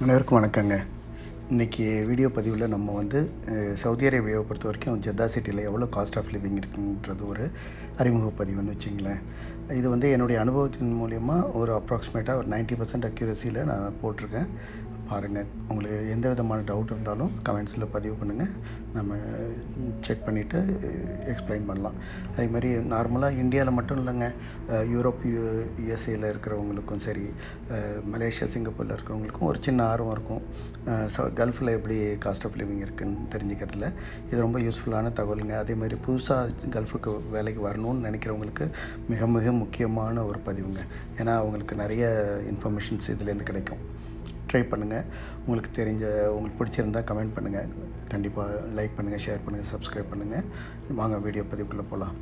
அனைவருக்கும் வணக்கங்க இன்றைக்கி வீடியோ பதிவில் நம்ம வந்து அஹ், சவுதி அரேபியாவை பொறுத்த வரைக்கும் ஜெத்தா சிட்டியில் எவ்வளோ காஸ்ட் ஆஃப் லிவிங் இருக்குன்றது ஒரு அறிமுக பதிவுன்னு வச்சிங்களேன் இது வந்து என்னுடைய அனுபவத்தின் மூலயமா ஒரு அப்ராக்சிமேட்டாக ஒரு 90% பர்சன்ட் அக்யூரஸியில் நான் போட்டிருக்கேன் பாருங்கள் உங்களுக்கு எந்த விதமான டவுட் இருந்தாலும் கமெண்ட்ஸில் பதிவு பண்ணுங்கள் நம்ம செக் பண்ணிவிட்டு எக்ஸ்பிளைன் பண்ணலாம் அதே மாதிரி நார்மலாக இந்தியாவில் மட்டும் இல்லைங்க அஹ், யூரோப் யூ யுஎஸ்ஏயில் இருக்கிறவங்களுக்கும் சரி அஹ், மலேசியா சிங்கப்பூரில் இருக்கிறவங்களுக்கும் ஒரு சின்ன ஆர்வம் இருக்கும் அஹ், ச கல்ஃபில் எப்படி காஸ்ட் ஆஃப் லிவிங் இருக்குன்னு தெரிஞ்சுக்கிறதுல இது ரொம்ப யூஸ்ஃபுல்லான தகவலுங்க அதே மாதிரி புதுசாக கல்ஃபுக்கு வேலைக்கு வரணும்னு நினைக்கிறவங்களுக்கு மிக மிக முக்கியமான ஒரு பதிவுங்க ஏன்னா அவங்களுக்கு நிறைய இன்ஃபர்மேஷன்ஸ் இதுலேருந்து கிடைக்கும் ட்ரை பண்ணுங்கள் உங்களுக்கு தெரிஞ்ச உங்களுக்கு பிடிச்சிருந்தா கமெண்ட் பண்ணுங்கள் கண்டிப்பாக லைக் பண்ணுங்கள் ஷேர் பண்ணுங்கள் சப்ஸ்கிரைப் பண்ணுங்கள் வாங்க வீடியோ பதிவுக்குள்ளே போகலாம்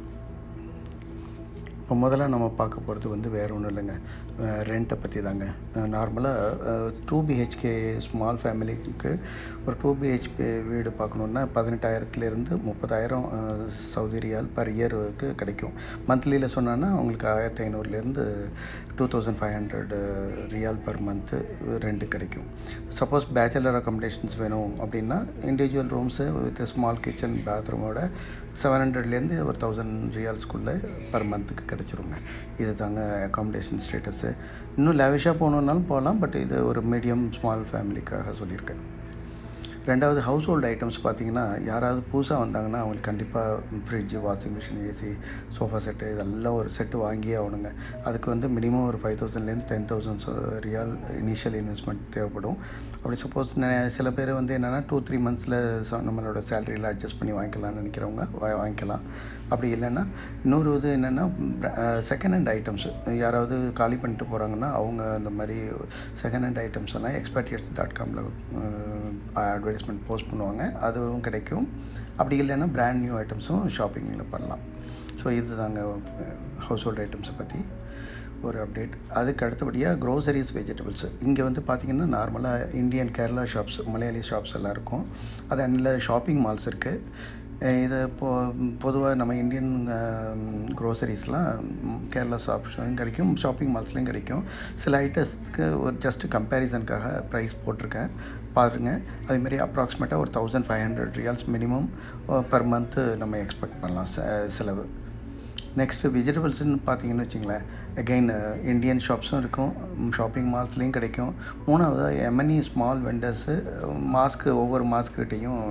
இப்போ முதல்ல நம்ம பார்க்க போகிறது வந்து வேறு ஒன்றும் இல்லைங்க ரெண்ட்டை பற்றி தாங்க நார்மலாக டூ பிஹெச்கே ஸ்மால் ஃபேமிலிக்கு ஒரு டூ பிஹெச்கே வீடு பார்க்கணுன்னா பதினெட்டாயிரத்துலேருந்து முப்பதாயிரம் அஹ், சவுதி ரியால் பர் இயருக்கு கிடைக்கும் மந்த்லியில் சொன்னோன்னா உங்களுக்கு ஆயிரத்தி ஐநூறுலேருந்து two thousand five hundred riyal per month ரெண்டு கிடைக்கும் சப்போஸ் பேச்சுலர் அக்காமடேஷன்ஸ் வேணும் அப்படின்னா individual rooms with small kitchen பாத்ரூமோட செவன் ஹண்ட்ரட்லேருந்து ஒரு தௌசண்ட் ரியால்ஸ்குள்ளே பர் மந்த்துக்கு கிடச்சிருங்க இது தாங்க அக்காமடேஷன் ஸ்டேட்டஸு இன்னும் லேவிஷாக போகணுன்னாலும் போகலாம் பட் இது ஒரு மீடியம் ஸ்மால் ஃபேமிலிக்காக சொல்லியிருக்கேன் ரெண்டாவது ஹவுஸ் ஹோல்டு ஐட்டம்ஸ் பார்த்தீங்கன்னா யாராவது புதுசாக வந்தாங்கன்னா அவங்களுக்கு கண்டிப்பாக fridge washing machine AC sofa set இதெல்லாம் ஒரு செட்டு வாங்கியே ஆகணுங்க அதுக்கு வந்து மினிமம் ஒரு ஃபைவ் தௌசண்ட்லேருந்து ten thousand riyal initial investment தேவைப்படும் அப்படி சப்போஸ் சில பேர் வந்து என்னென்னா டூ த்ரீ மந்த்ஸில் நம்மளோட சேலரியில் அட்ஜஸ்ட் பண்ணி வாங்கிக்கலாம்னு நினைக்கிறவங்க வா- வாங்கிக்கலாம் அப்படி இல்லைன்னா இன்னொரு இது என்னென்னா செகண்ட் ஹேண்ட் ஐட்டம்ஸ் யாராவது காலி பண்ணிட்டு போகிறாங்கன்னா அவங்க அந்த மாதிரி செகண்ட் ஹேண்ட் ஐட்டம்ஸ் எல்லாம் எக்ஸ்பர்டியர்ஸ் டாட் காமில் அட்வர்டைஸ்மெண்ட் போஸ்ட் பண்ணுவாங்க அதுவும் கிடைக்கும் அப்படி இல்லைன்னா பிராண்ட் நியூ ஐட்டம்ஸும் ஷாப்பிங்கில் பண்ணலாம் ஸோ இது தாங்க ஹவுஸ் ஹோல்ட் ஐட்டம்ஸை பற்றி ஒரு அப்டேட் அதுக்கு அடுத்தபடியாக க்ரோசரிஸ் வெஜிடபிள்ஸ் இங்கே வந்து பார்த்திங்கன்னா நார்மலாக Indian Kerala shops Malayali shops எல்லாம் இருக்கும் அது அண்ணில் ஷாப்பிங் மால்ஸ் இருக்குது இது இப்போ பொதுவாக நம்ம இந்தியன் க்ரோசரிஸ்லாம் கேரளா ஷாப்ஸ்லையும் கிடைக்கும் ஷாப்பிங் மால்ஸ்லையும் கிடைக்கும் சில ஐட்டம்ஸ்க்கு ஒரு ஜஸ்ட் கம்பேரிசனுக்காக ப்ரைஸ் போட்டிருக்கேன் பாருங்கள் அதேமாரி அப்ராக்சிமேட்டாக ஒரு thousand five hundred riyals minimum per month நம்ம எக்ஸ்பெக்ட் பண்ணலாம் செ- செலவு நெக்ஸ்ட்டு வெஜிடபிள்ஸ்னு பார்த்தீங்கன்னு வச்சிங்களேன் அகெயின் இந்தியன் ஷாப்ஸும் இருக்கும் ஷாப்பிங் மால்ஸ்லேயும் கிடைக்கும் மூணாவது எம்என்இ ஸ்மால் வெண்டர்ஸு மாஸ்க்கு ஒவ்வொரு மாஸ்க்கிட்டையும்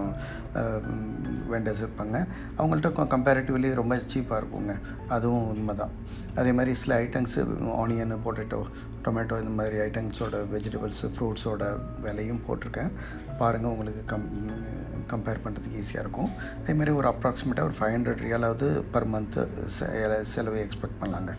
வெண்டர்ஸ் இருப்பாங்க அவங்கள்ட்ட கம்பேரிட்டிவ்லி ரொம்ப சீப்பாக இருக்குங்க அதுவும் உண்மை தான் அதே மாதிரி சில ஐட்டம்ஸு ஆனியன் பொட்டேட்டோ டொமேட்டோ இந்த மாதிரி ஐட்டம்ஸோட வெஜிடபிள்ஸு ஃப்ரூட்ஸோட விலையும் போட்டிருக்கேன் பாருங்கள் உங்களுக்கு கம் கம்பேர் பண்ணுறதுக்கு ஈஸியாக இருக்கும் அதேமாரி ஒரு அப்ராக்சிமேட்டாக ஒரு ஃபைவ் ஹண்ட்ரட் ரியாலாவது பர் மந்த்து செலவை எக்ஸ்பெக்ட் பண்ணலாங்க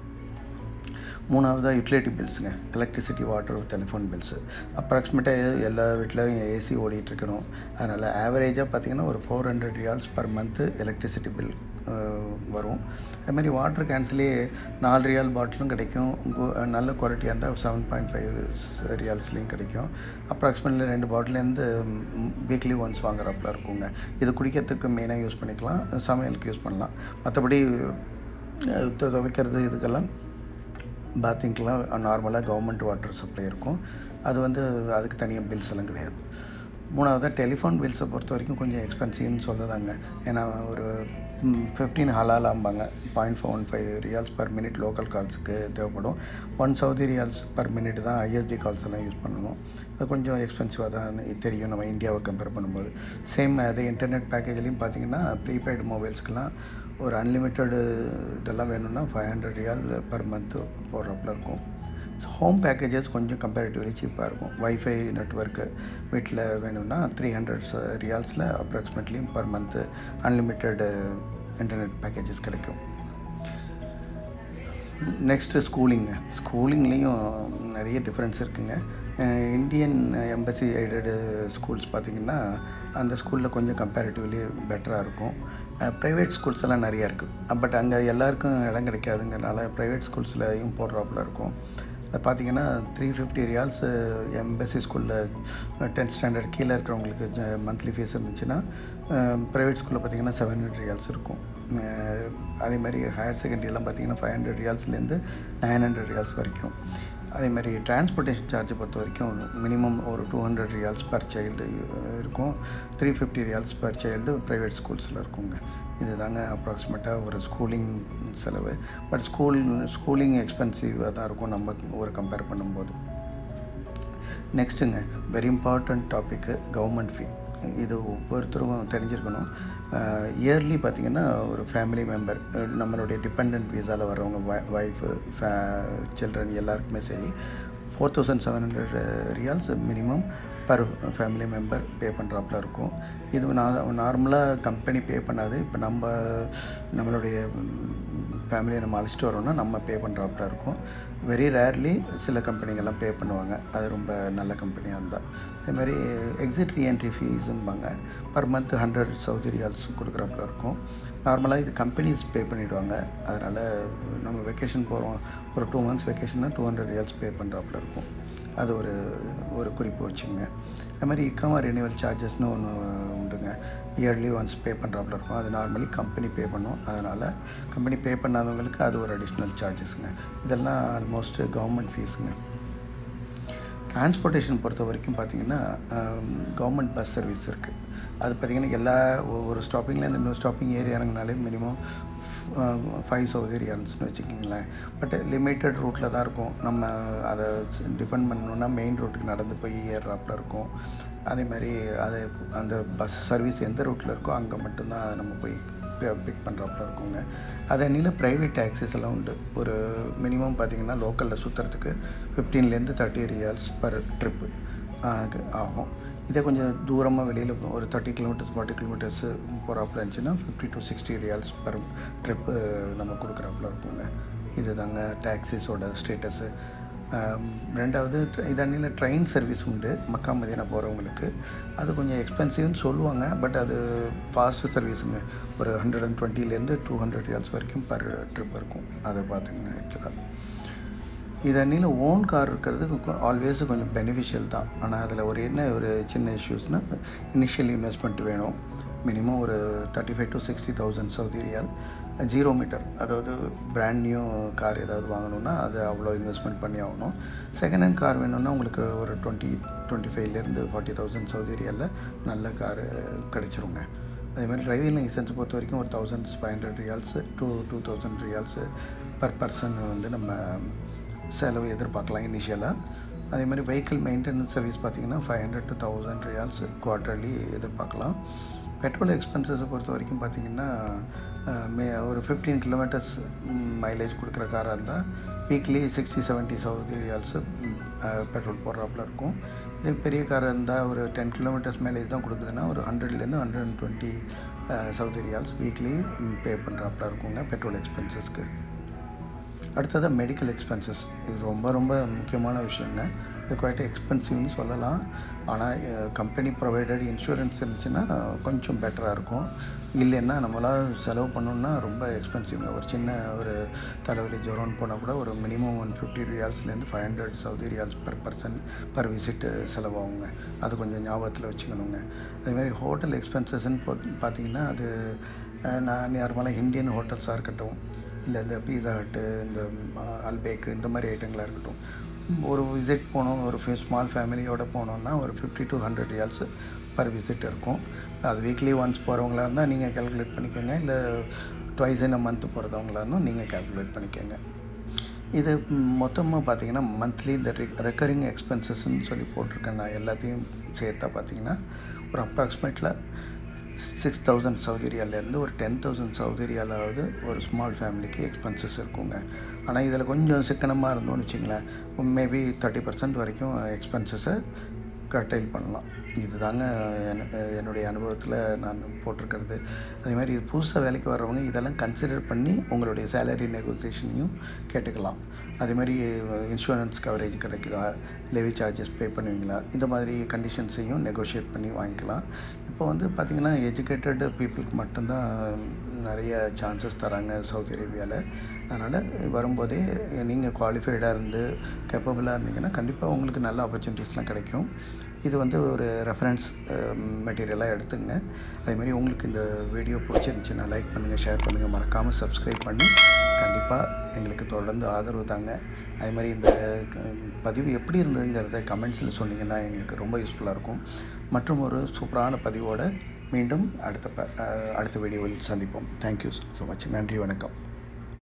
மூணாவதாக யூட்டிலிட்டி பில்ஸுங்க எலக்ட்ரிசிட்டி வாட்டர் டெலிஃபோன் பில்ஸு அப்ராக்சிமேட்டாக எல்லா வீட்லையும் ஏசி ஓடிட்டுருக்கணும் அதனால் ஆவரேஜாக பார்த்தீங்கன்னா ஒரு four hundred riyals per month electricity bill வரும் அது மாதிரி வாட்டர் கேன்சலே நாலு ரியால் பாட்டிலும் கிடைக்கும் கு- நல்ல குவாலிட்டியாக இருந்தால் செவன் பாயிண்ட் ஃபைவ் ரியால்ஸ்லேயும் கிடைக்கும் அப்ராக்சிமேட்லி ரெண்டு பாட்டிலேருந்து வீக்லி ஒன்ஸ் வாங்குறப்பல இருக்குங்க இது குடிக்கிறதுக்கு மெயினாக யூஸ் பண்ணிக்கலாம் சமையலுக்கு யூஸ் பண்ணலாம் மற்றபடி அஹ், து- துவைக்கிறது இதுக்கெல்லாம் பாத்திங்க்கெலாம் நார்மலாக கவர்மெண்ட் வாட்டர் சப்ளை இருக்கும் அது வந்து அதுக்கு தனியாக பில்ஸ் எல்லாம் கிடையாது மூணாவதாக டெலிஃபோன் பில்ஸை பொறுத்த வரைக்கும் கொஞ்சம் எக்ஸ்பென்சிவ்னு சொல்லலாங்க ஏன்னா ஒரு ஃபிஃப்டீன் ஹலாலாம்பாங்க point four one five riyals per minute local கால்ஸுக்கு தேவைப்படும் one Saudi riyals per minute தான் ஐஎஸ்டி கால்ஸ் எல்லாம் யூஸ் பண்ணணும் அது கொஞ்சம் எக்ஸ்பென்சிவாக தான் தெரியும் நம்ம இந்தியாவை கம்பேர் பண்ணும்போது சேம் அதே இன்டர்நெட் பேக்கேஜ்லேயும் பார்த்தீங்கன்னா ப்ரீபெய்டு மொபைல்ஸ்க்கெலாம் ஒரு அன்லிமிட்டெடு இதெல்லாம் வேணும்னா five hundred riyal per month போடுறப்பல இருக்கும் ஹோம் பேக்கேஜஸ் கொஞ்சம் கம்பேரிட்டிவ்லி சீப்பாக இருக்கும் வைஃபை நெட்ஒர்க்கு வீட்டில் வேணும்னா த்ரீ ஹண்ட்ரட் ரியால்ஸில் approximately per month unlimited internet packages கிடைக்கும் நெக்ஸ்ட்டு ஸ்கூலிங்க ஸ்கூலிங்லேயும் நிறைய டிஃப்ரென்ஸ் இருக்குங்க ah Indian embassy aided schools பார்த்திங்கன்னா அந்த ஸ்கூலில் கொஞ்சம் கம்பேரிட்டிவ்லி பெட்டராக இருக்கும் ப்ரைவேட் ஸ்கூல்ஸ் எல்லாம் நிறையா இருக்குது பட் அங்கே எல்லாருக்கும் இடம் கிடைக்காதுங்கிறனால ப்ரைவேட் ஸ்கூல்ஸ்லையும் போடுறாப்புல இருக்கும் அது பார்த்தீங்கன்னா த்ரீ ஃபிஃப்டி ரியால்ஸ் எம்பசி ஸ்கூலில் டென்த் ஸ்டாண்டர்ட் கீழே இருக்கிறவங்களுக்கு மந்த்லி ஃபீஸ் இருந்துச்சுன்னா ப்ரைவேட் ஸ்கூலில் பார்த்தீங்கன்னா செவன் ஹண்ட்ரட் ரியால்ஸ் இருக்கும் அஹ் அதே மாதிரி ஹையர் செகண்டரிலாம் பார்த்தீங்கன்னா ஃபைவ் ஹண்ட்ரட் ரியால்ஸ்லேருந்து நைன் ஹண்ட்ரட் ரியால்ஸ் வரைக்கும் அதே மாதிரி டிரான்ஸ்போர்ட்டேஷன் சார்ஜை பொறுத்த வரைக்கும் மினிமம் ஒரு two hundred riyals per child இருக்கும் three fifty riyals per child private ஸ்கூல்ஸில் இருக்குங்க இது தாங்க அப்ராக்சிமேட்டாக ஒரு ஸ்கூலிங் செலவு பட் ஸ்கூல் ஸ்கூலிங் எக்ஸ்பென்சிவாக தான் இருக்கும் நம்ம ஒரு கம்பேர் பண்ணும்போது நெக்ஸ்ட்டுங்க very important topic government fee இது ஒவ்வொருத்தரும் தெரிஞ்சிருக்கணும் இயர்லி பார்த்திங்கன்னா ஒரு ஃபேமிலி மெம்பர் நம்மளுடைய டிபெண்ட் வீசாவில் வர்றவங்க ஒய்ஃபு ஃபே சில்ட்ரன் எல்லாருக்குமே சரி four thousand seven hundred riyals minimum per family member pay பண்ணுறாப்புல இருக்கும் இது நான் நார்மலாக கம்பெனி பே பண்ணாது இப்போ நம்ம நம்மளுடைய ஃபேமிலியை நம்ம அழைச்சிட்டு வரோம்னா நம்ம பே பண்ணுறாப்புல இருக்கும் வெரி ரேர்லி சில கம்பெனிகள்லாம் பே பண்ணுவாங்க அது ரொம்ப நல்ல கம்பெனியாக இருந்தால் அதேமாதிரி எக்ஸிட் ரீஎன்ட்ரி ஃபீஸும்பாங்க per month hundred Saudi riyals கொடுக்குறாப்புல இருக்கும் நார்மலாக இது கம்பெனிஸ் பே பண்ணிவிடுவாங்க அதனால் நம்ம வெக்கேஷன் போகிறோம் ஒரு டூ மந்த்ஸ் வெக்கேஷன்னா டூ ஹண்ட்ரட் ரியால்ஸ் பே பண்ணுறாப்புல இருக்கும் அது ஒரு ஒரு குறிப்பு வச்சுங்க அது மாதிரி இக்காமா ரினிவல் சார்ஜஸ்னு ஒன்று உண்டுங்க இயர்லி ஒன்ஸ் பே பண்ணுறாப்புல இருக்கும் அது நார்மலி கம்பெனி பே பண்ணும் அதனால் கம்பெனி பே பண்ணாதவங்களுக்கு அது ஒரு அடிஷ்னல் சார்ஜஸ்ங்க இதெல்லாம் ஆல்மோஸ்ட் கவர்மெண்ட் ஃபீஸுங்க டிரான்ஸ்போர்ட்டேஷன் பொறுத்த வரைக்கும் பார்த்திங்கன்னா கவர்மெண்ட் பஸ் சர்வீஸ் இருக்குது அது பார்த்திங்கன்னா எல்லா ஒரு ஸ்டாப்பிங்லேருந்து இன்னொரு ஸ்டாப்பிங் ஏறி இறங்கினாலே மினிமம் ஃபைவ் சவுதி ரியால்ஸ்னு வச்சுக்கிங்களேன் பட் லிமிட்டட் ரூட்டில் தான் இருக்கும் நம்ம அதை டிபெண்ட் பண்ணணுன்னா மெயின் ரூட்டுக்கு நடந்து போய் ஏறுறாப்புல இருக்கும் அதே மாதிரி அது அந்த பஸ் சர்வீஸ் எந்த ரூட்டில் இருக்கோ அங்கே மட்டும்தான் நம்ம போய் பிக் பண்ணுறாப்புல இருக்குங்க அதே அன்னியில் ப்ரைவேட் டேக்ஸிஸ் எல்லாம் உண்டு ஒரு மினிமம் பார்த்திங்கன்னா லோக்கலில் சுற்றுறதுக்கு ஃபிஃப்டீன்லேருந்து தேர்ட்டி ரியால்ஸ் பர் ட்ரிப்பு ஆகும் இதே கொஞ்சம் தூரமாக வெளியில் ஒரு தேர்ட்டி கிலோமீட்டர்ஸ் ஃபார்ட்டி கிலோமீட்டர்ஸு போகிறாப்புல இருந்துச்சுன்னா fifty to sixty riyals per trip நம்ம கொடுக்குறாப்புல இருக்குங்க இது தாங்க டேக்ஸிஸோட ஸ்டேட்டஸு ரெண்டாவது இதன்னில் ட்ரெயின் சர்வீஸ் உண்டு மக்கா மதியானா போகிறவங்களுக்கு அது கொஞ்சம் எக்ஸ்பென்சிவ்னு சொல்லுவாங்க பட் அது ஃபாஸ்ட் சர்வீஸுங்க ஒரு ஹண்ட்ரட் அண்ட் டுவெண்ட்டிலேருந்து டூ ஹண்ட்ரட் ரியால்ஸ் வரைக்கும் பர் ட்ரிப் இருக்கும் அதை பார்த்துங்க ஆக்சுவலாக இதன்னில் ஓன் கார் இருக்கிறது ஆல்வேஸ் கொஞ்சம் பெனிஃபிஷியல் தான் ஆனால் அதில் ஒரு என்ன ஒரு சின்ன இஷ்யூஸ்னால் இனிஷியல் இன்வெஸ்ட்மெண்ட் வேணும் மினிமம் ஒரு thirty five to sixty thousand Saudi riyal zero metre அதாவது பிராண்ட் நியூ கார் ஏதாவது வாங்கணுன்னா அது அவ்வளோ இன்வெஸ்ட்மெண்ட் பண்ணி ஆகணும் செகண்ட் ஹேண்ட் கார் வேணும்னா உங்களுக்கு ஒரு டுவெண்ட்டி டுவெண்ட்டி ஃபைவ்லேருந்து ஃபார்ட்டி தௌசண்ட் சவுதி ரியாலில் நல்ல கார் கிடச்சிருங்க அதே மாதிரி டிரைவிங் லைசன்ஸ் பொறுத்த வரைக்கும் ஒரு thousand five hundred riyals two two thousand riyals per person வந்து நம்ம செலவு எதிர்பார்க்கலாம் இனிஷியலாக அதே மாதிரி வெஹிக்கிள் மெயின்டெனன்ஸ் சர்வீஸ் பார்த்திங்கன்னா five hundred to thousand riyals quarterly எதிர்பார்க்கலாம் பெட்ரோல் எக்ஸ்பென்சஸை பொறுத்த வரைக்கும் பார்த்திங்கன்னா மே ஒரு ஃபிஃப்டீன் கிலோமீட்டர்ஸ் மைலேஜ் கொடுக்குற காராக இருந்தால் weekly sixty seventy Saudi riyals petrol போடுறாப்புல இருக்கும் இதே பெரிய காராக இருந்தால் ஒரு டென் கிலோமீட்டர்ஸ் மைலேஜ் தான் கொடுக்குதுன்னா ஒரு ஹண்ட்ரட்லேருந்து hundred and twenty Saudi riyals weekly pay பண்ணுறாப்புல இருக்குங்க பெட்ரோல் எக்ஸ்பென்சஸ்க்கு அடுத்ததாக மெடிக்கல் எக்ஸ்பென்சஸ் இது ரொம்ப ரொம்ப முக்கியமான விஷயங்க இது குவாய்ட் எக்ஸ்பென்சிவ்னு சொல்லலாம் ஆனால் கம்பெனி ப்ரொவைடட் இன்சூரன்ஸ் இருந்துச்சுன்னா கொஞ்சம் பெட்டராக இருக்கும் இல்லைன்னா நம்மளால் செலவு பண்ணோன்னா ரொம்ப எக்ஸ்பென்சிவ்ங்க ஒரு சின்ன ஒரு தலைவலி ஜுரம்னு போனால் கூட ஒரு மினிமம் ஒன் ஃபிஃப்டி ரியால்ஸ்லேருந்து five hundred Saudi riyals per person per visit செலவாகுங்க அது கொஞ்சம் ஞாபகத்தில் வச்சுக்கணுங்க அதேமாதிரி ஹோட்டல் எக்ஸ்பென்சஸ்ன்னு பார்த்தீங்கன்னா அது நான் நார்மலாக இந்தியன் ஹோட்டல்ஸாக இருக்கட்டும் இல்லை இந்த பீஸா ஹட்டு இந்த அல்பேக்கு இந்த மாதிரி ஐட்டங்களாக இருக்கட்டும் ஒரு விசிட் போனோம் ஒரு ஸ்மால் ஃபேமிலியோடு போனோம்னா ஒரு fifty to hundred riyals per visit இருக்கும் அது வீக்லி ஒன்ஸ் போகிறவங்களா இருந்தால் நீங்கள் கேல்குலேட் பண்ணிக்கோங்க இல்லை ட்வைஸ் இன் அ மந்த் போகிறதவங்களா இருந்தால் நீங்கள் கேல்குலேட் பண்ணிக்கோங்க இது மொத்தமாக பார்த்தீங்கன்னா மந்த்லி இந்த ரெக்கரிங் எக்ஸ்பென்சஸ்ன்னு சொல்லி போட்டிருக்கேன் நான் எல்லாத்தையும் சேர்த்தா பார்த்தீங்கன்னா ஒரு அப்ராக்சிமேட்டில் சிக்ஸ் தௌசண்ட் சவுதி ரியாலேருந்து ஒரு டென் தௌசண்ட் சவுதி ரியாலாவது ஒரு ஸ்மால் ஃபேமிலிக்கு எக்ஸ்பென்சஸ் இருக்குங்க ஆனால் இதில் கொஞ்சம் சிக்கனமாக இருந்தோம்னு வச்சிங்களேன் மேபி தேர்ட்டி பர்சன்ட் வரைக்கும் எக்ஸ்பென்சஸை கர்டைல் பண்ணலாம் இதுதாங்க என்னுடைய அனுபவத்தில் நான் போட்டிருக்கிறது அதே மாதிரி இது புதுசாக வேலைக்கு வர்றவங்க இதெல்லாம் கன்சிடர் பண்ணி உங்களுடைய சேலரி நெகோசியேஷனையும் கேட்டுக்கலாம் அதே மாதிரி இன்சூரன்ஸ் கவரேஜ் கிடைக்குதா லெவி சார்ஜஸ் பே பண்ணுவீங்களா இந்த மாதிரி கண்டிஷன்ஸையும் நெகோஷியேட் பண்ணி வாங்கிக்கலாம் இப்போ வந்து பார்த்திங்கன்னா எஜுகேட்டட் பீப்புளுக்கு மட்டும்தான் நிறைய சான்சஸ் தராங்க சவுதி அரேபியாவில் அதனால் வரும்போதே நீங்கள் குவாலிஃபைடாக இருந்து கேப்பபிளாக இருந்தீங்கன்னா கண்டிப்பாக உங்களுக்கு நல்ல ஆப்பர்ச்சுனிட்டிஸ்லாம் கிடைக்கும் இது வந்து ஒரு ரெஃபரன்ஸ் மெட்டீரியலாக எடுத்துங்க அதேமாதிரி உங்களுக்கு இந்த வீடியோ பிடிச்சிருந்துச்சுன்னா லைக் பண்ணுங்கள் ஷேர் பண்ணுங்கள் மறக்காமல் சப்ஸ்கிரைப் பண்ணி கண்டிப்பாக கண்டிப்பாக எங்களுக்கு தொடர்ந்து ஆதரவு தாங்க அதே மாதிரி இந்த க- பதிவு எப்படி இருந்ததுங்கிறத கமெண்ட்ஸில் சொன்னீங்கன்னா எங்களுக்கு ரொம்ப யூஸ்ஃபுல்லாக இருக்கும் மற்றும் ஒரு சூப்பரான பதிவோட மீண்டும் அடுத்த ப அஹ் அடுத்த வீடியோவில் சந்திப்போம் தேங்க்யூ ஸோ மச் நன்றி வணக்கம்